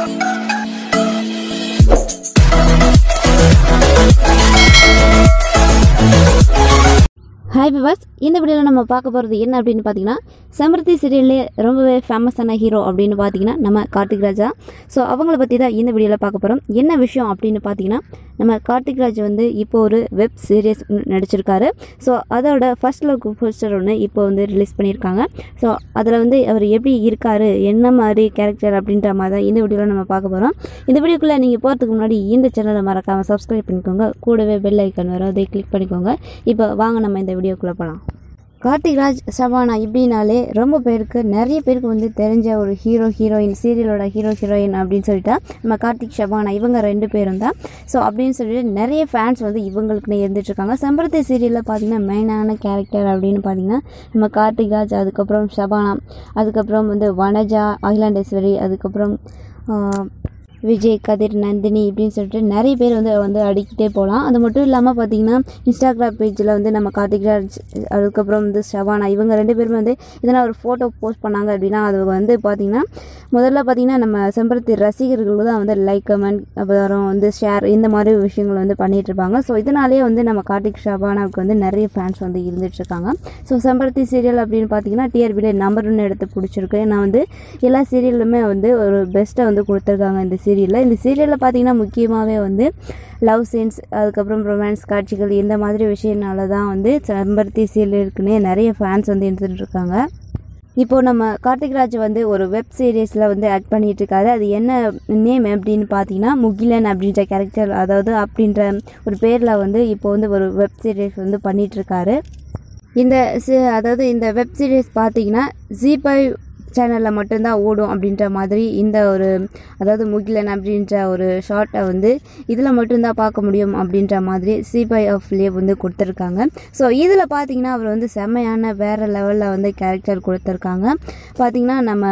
hi விவாஸ் இந்த வீடியோவில் நம்ம பார்க்க போகிறது என்ன அப்படின்னு பார்த்தீங்கன்னா செம்பருத்தி சீரியல்லே ரொம்பவே ஃபேமஸான ஹீரோ அப்படின்னு பார்த்தீங்கன்னா நம்ம கார்த்திக் ராஜா ஸோ அவங்கள பற்றி தான் இந்த வீடியோவில் பார்க்க போகிறோம் என்ன விஷயம் அப்படின்னு பார்த்தீங்கன்னா நம்ம கார்த்திக் ராஜ் வந்து இப்போ ஒரு வெப் சீரியஸ் நடிச்சிருக்காரு ஸோ அதோட ஃபர்ஸ்ட் லுக் போஸ்டர் ஒன்று இப்போ வந்து ரிலீஸ் பண்ணியிருக்காங்க ஸோ அதில் வந்து அவர் எப்படி இருக்காரு என்ன மாதிரி கேரக்டர் அப்படின்ற மாதிரி தான் இந்த வீடியோவில் நம்ம பார்க்க போகிறோம் இந்த வீடியோக்குள்ளே நீங்கள் போகிறதுக்கு முன்னாடி இந்த சேனலை மறக்காமல் சப்ஸ்கிரைப் பண்ணிக்கோங்க கூடவே பெல் ஐக்கன் வரும் அதை கிளிக் பண்ணிக்கோங்க இப்போ வாங்க நம்ம இந்த வீடியோக்குள்ளே போகலாம் கார்த்திக் ராஜ் சபானா இப்படினாலே ரொம்ப பேருக்கு நிறைய பேருக்கு வந்து தெரிஞ்ச ஒரு ஹீரோ ஹீரோயின் சீரியலோட ஹீரோ ஹீரோயின் அப்படின்னு சொல்லிட்டா நம்ம கார்த்திக் ஷபானா இவங்க ரெண்டு பேரும் தான் ஸோ அப்படின்னு சொல்லிட்டு நிறைய ஃபேன்ஸ் வந்து இவங்களுக்குன்னு இருந்துட்டு இருக்காங்க செம்பருத்தி சீரியலில் பார்த்தீங்கன்னா மெயினான கேரக்டர் அப்படின்னு பார்த்தீங்கன்னா நம்ம கார்த்திக் ராஜ் அதுக்கப்புறம் ஷபானா அதுக்கப்புறம் வந்து வனஜா அகிலாண்டேஸ்வரி அதுக்கப்புறம் ஆஹ், விஜய் கதிர் நந்தினி இப்படின்னு சொல்லிட்டு நிறைய பேர் வந்து வந்து அடிக்கிட்டே போகலாம் அது மட்டும் இல்லாமல் பார்த்தீங்கன்னா இன்ஸ்டாகிராம் பேஜில் வந்து நம்ம கார்த்திக் ராஜ் அதுக்கப்புறம் வந்து ஷவானா இவங்க ரெண்டு பேருமே வந்து இதனால் ஒரு ஃபோட்டோ போஸ்ட் பண்ணாங்க அப்படின்னா அது வந்து பார்த்தீங்கன்னா முதல்ல பார்த்தீங்கன்னா நம்ம செம்பருத்தி ரசிகர்கள் தான் வந்து லைக் கமெண்ட் அப்புறம் வந்து ஷேர் இந்த மாதிரி விஷயங்கள் வந்து பண்ணிட்டு இருப்பாங்க ஸோ இதனாலேயே வந்து நம்ம கார்த்திக் ஷபானாவுக்கு வந்து நிறைய ஃபேன்ஸ் வந்து இருந்துட்டு இருக்காங்க ஸோ செம்பருத்தி சீரியல் அப்படின்னு பார்த்தீங்கன்னா டிஆர்பியில் நம்பர் ஒன்று எடுத்து பிடிச்சிருக்கு ஏன்னா வந்து எல்லா சீரியல்லுமே வந்து ஒரு பெஸ்ட்டை வந்து கொடுத்துருக்காங்க இந்த சீரியலில் இந்த சீரியலில் பார்த்தீங்கன்னா முக்கியமாகவே வந்து லவ் சீன்ஸ் அதுக்கப்புறம் ரொமான்ஸ் காட்சிகள் இந்த மாதிரி விஷயனால தான் வந்து செம்பருத்தி சீரியலுக்குன்னே நிறைய ஃபேன்ஸ் வந்து இருந்துட்டு இருக்காங்க இப்போ நம்ம கார்த்திக் ராஜ் வந்து ஒரு வெப் சீரிஸில் வந்து ஆக்ட் பண்ணிட்டு இருக்காரு அது என்ன நேம் அப்படின்னு பார்த்தீங்கன்னா முகிலன் அப்படின்ற கேரக்டர் அதாவது அப்படின்ற ஒரு பேரில் வந்து இப்போ வந்து ஒரு வெப் சீரிஸ் வந்து பண்ணிட்டு இருக்காரு இந்த சி- அதாவது இந்த வெப் சீரிஸ் பார்த்தீங்கன்னா ஜி ஃபைவ் சேனலில் மட்டும்தான் ஓடும் அப்படின்ற மாதிரி இந்த ஒரு அதாவது முகிலன் அப்படின்ற ஒரு ஷார்ட்டை வந்து இதில் மட்டும்தான் பார்க்க முடியும் அப்படின்ற மாதிரி சிபை ஆஃப்லேயே வந்து கொடுத்துருக்காங்க ஸோ இதில் பார்த்தீங்கன்னா அவர் வந்து செம்மையான வேறு லெவலில் வந்து கேரக்டர் கொடுத்துருக்காங்க பார்த்தீங்கன்னா நம்ம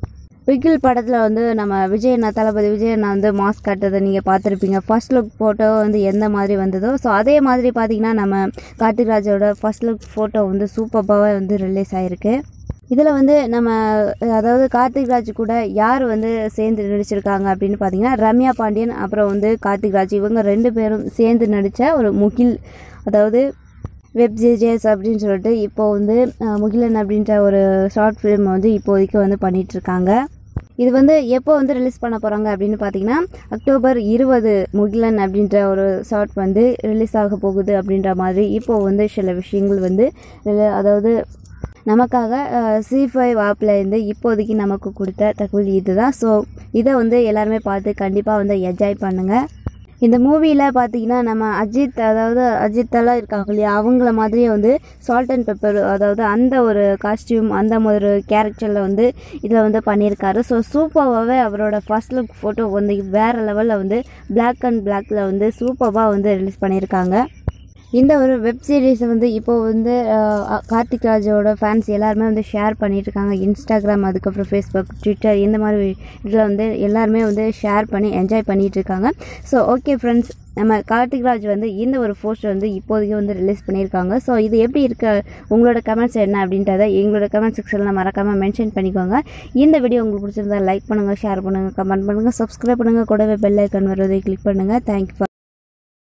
பிகில் படத்தில் வந்து நம்ம விஜய் அண்ணா தளபதி விஜய் அண்ணா வந்து மாஸ்க் கட்டுறதை நீங்கள் பார்த்துருப்பீங்க ஃபர்ஸ்ட் லுக் ஃபோட்டோ வந்து எந்த மாதிரி வந்ததோ ஸோ அதே மாதிரி பார்த்தீங்கன்னா நம்ம கார்த்திக் ராஜோட ஃபர்ஸ்ட் லுக் ஃபோட்டோ வந்து சூப்பராகவே வந்து ரிலீஸ் ஆகிருக்கு இதில் வந்து நம்ம அதாவது கார்த்திக் ராஜ் கூட யார் வந்து சேர்ந்து நடிச்சிருக்காங்க அப்படின்னு பார்த்தீங்கன்னா ரம்யா பாண்டியன் அப்புறம் வந்து கார்த்திக் ராஜ் இவங்க ரெண்டு பேரும் சேர்ந்து நடித்த ஒரு முகில் அதாவது வெப் சீரியஸ் அப்படின்னு சொல்லிட்டு இப்போ வந்து அஹ், முகிலன் அப்படின்ற ஒரு ஷார்ட் ஃபிலிம் வந்து இப்போதைக்கு வந்து பண்ணிட்டு இருக்காங்க இது வந்து எப்போ வந்து ரிலீஸ் பண்ண போகிறாங்க அப்படின்னு பார்த்தீங்கன்னா அக்டோபர் இருபது முகிலன் அப்படின்ற ஒரு ஷார்ட் வந்து ரிலீஸ் ஆக போகுது அப்படின்ற மாதிரி இப்போ வந்து சில விஷயங்கள் வந்து இதுல- அதாவது நமக்காக சி ஃபைவ் ஆப்பில் இருந்து இப்போதைக்கு நமக்கு கொடுத்த தகவல் இதுதான் ஸோ இதை வந்து எல்லாருமே பார்த்து கண்டிப்பாக வந்து என்ஜாய் பண்ணுங்கள் இந்த மூவியில் பார்த்தீங்கன்னா நம்ம அஜித் அதாவது அஜித் எல்லாம் இருக்காங்க இல்லையா அவங்கள மாதிரியே வந்து சால்ட் அண்ட் பெப்பர் அதாவது அந்த ஒரு காஸ்டியூம் அந்த ஒரு கேரக்டரில் வந்து இதில் வந்து பண்ணியிருக்காரு ஸோ சூப்பராகவே அவரோட ஃபர்ஸ்ட் லுக் ஃபோட்டோ வந்து வேறு லெவலில் வந்து Black அண்ட் பிளாக்ல வந்து சூப்பராக வந்து ரிலீஸ் பண்ணியிருக்காங்க இந்த ஒரு வெப் சீரிஸை வந்து இப்போ வந்து அஹ், கார்த்திக் ராஜோட ஃபேன்ஸ் எல்லாருமே வந்து ஷேர் பண்ணிட்டு இருக்காங்க இன்ஸ்டாகிராம் அதுக்கப்புறம் ஃபேஸ்புக் ட்விட்டர் இந்த மாதிரி இதில் வந்து எல்லாருமே வந்து ஷேர் பண்ணி என்ஜாய் பண்ணிட்டு இருக்காங்க ஸோ ஓகே ஃப்ரெண்ட்ஸ் நம்ம கார்த்திக் ராஜ் வந்து இந்த ஒரு போஸ்டர் வந்து இப்போதைக்கு வந்து ரிலீஸ் பண்ணியிருக்காங்க ஸோ இது எப்படி இருக்கு உங்களோட கமெண்ட்ஸ் என்ன அப்படின்றத எங்களோட கமெண்ட் செக்ஷனில் மறக்காமல் மென்ஷன் பண்ணிக்கோங்க இந்த வீடியோ உங்களுக்கு பிடிச்சிருந்தா லைக் பண்ணுங்கள் ஷேர் பண்ணுங்கள் கமெண்ட் பண்ணுங்கள் சப்ஸ்கிரைப் பண்ணுங்கள் கூடவே பெல் ஐக்கன் வருவதை கிளிக் பண்ணுங்கள் தேங்க்யூ